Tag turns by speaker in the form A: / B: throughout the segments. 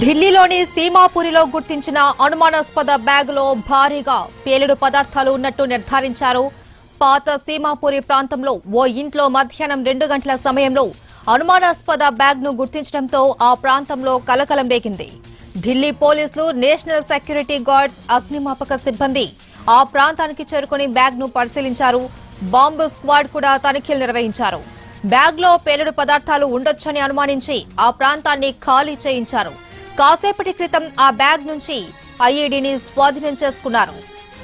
A: ఢిల్లీలోని సీమాపురిలో గుర్తించిన అనుమానాస్పద బ్యాగులో భారీగా పేలుడు పదార్థాలు ఉన్నట్టు నిర్ధారించారు పాత సీమాపురి ప్రాంతంలో ఓ ఇంట్లో మధ్యాహ్నం రెండు గంటల సమయంలో అనుమానాస్పద బ్యాగ్ ను గుర్తించడంతో ఆ ప్రాంతంలో కలకలం రేగింది ఢిల్లీ పోలీసులు నేషనల్ సెక్యూరిటీ గార్డ్స్ అగ్నిమాపక సిబ్బంది ఆ ప్రాంతానికి చేరుకుని బ్యాగ్ ను పరిశీలించారు బాంబు స్క్వాడ్ కూడా తనిఖీలు నిర్వహించారు బ్యాగ్ లో పేలుడు పదార్థాలు ఉండొచ్చని అనుమానించి ఆ ప్రాంతాన్ని ఖాళీ చేయించారు కాసేపటి క్రితం ఆ బ్యాగ్ నుంచి ఐఈడీని స్వాధీనం చేసుకున్నారు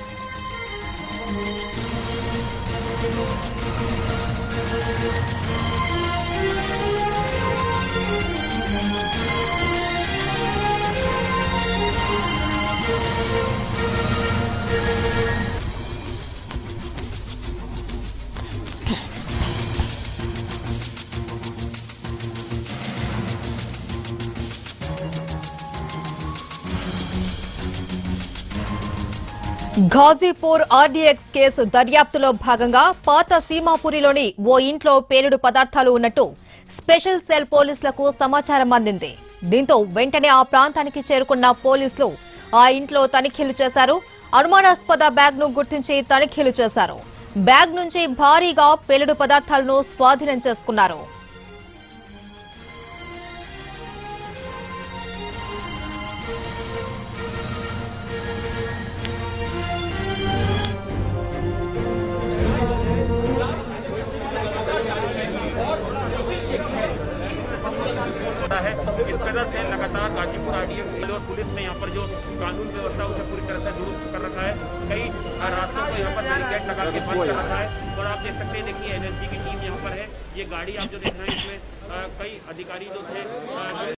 A: ఘాజీపూర్ ఆర్డీఎక్స్ కేసు దర్యాప్తులో భాగంగా పాత సీమాపురిలోని ఓ ఇంట్లో పేలుడు పదార్థాలు ఉన్నట్టు స్పెషల్ సెల్ పోలీసులకు సమాచారం అందింది దీంతో వెంటనే ఆ ప్రాంతానికి చేరుకున్న పోలీసులు ఆ ఇంట్లో తనిఖీలు చేశారు అనుమానాస్పద బ్యాగ్ ను గుర్తించి తనిఖీలు చేశారు బ్యాగ్ నుంచి భారీగా పేలుడు పదార్థాలను స్వాధీనం చేసుకున్నారు
B: है इस कदर से लगातार गाजीपुर आरडीएफ और पुलिस ने यहाँ पर जो कानून व्यवस्था उसे पूरी तरह से दुरुस्त कर रखा है कई रास्तों को यहाँ पर बैरिकेड लगा के बंद कर रखा है और आप देख सकते हैं देखिए एनएसजी की टीम यहाँ पर है ये गाड़ी आप जो देख रहे हैं इसमें अ, कई अधिकारी जो थे अ,